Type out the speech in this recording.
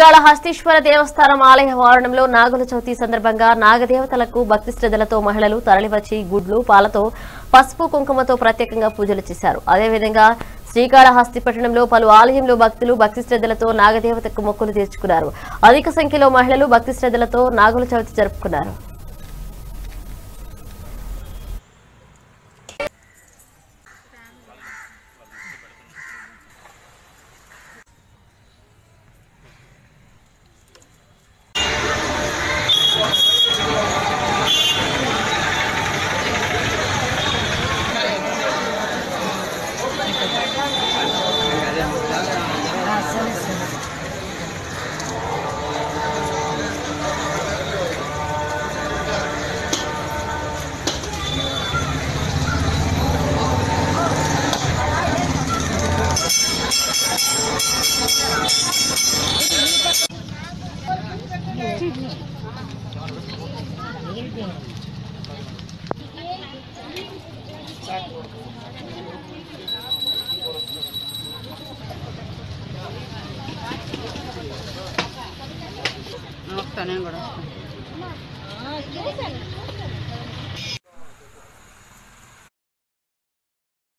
శ్రీకాళహస్తీశ్వర దేవస్థానం ఆలయ ఆవరణంలో నాగుల చవితి సందర్భంగా నాగదేవతలకు భక్తి శ్రద్ధలతో మహిళలు తరలివచ్చి గుడ్లు పాలతో పసుపు కుంకుమతో ప్రత్యేకంగా పూజలు చేశారు అదేవిధంగా శ్రీకాళహస్తి పట్టణంలో పలు ఆలయంలో భక్తులు భక్తి శ్రద్ధలతో నాగదేవతకు మొక్కులు తీర్చుకున్నారు అధిక సంఖ్యలో మహిళలు భక్తి శ్రద్ధలతో నాగుల చవితి జరుపుకున్నారు వస్తా నేను కూడా వస్తాను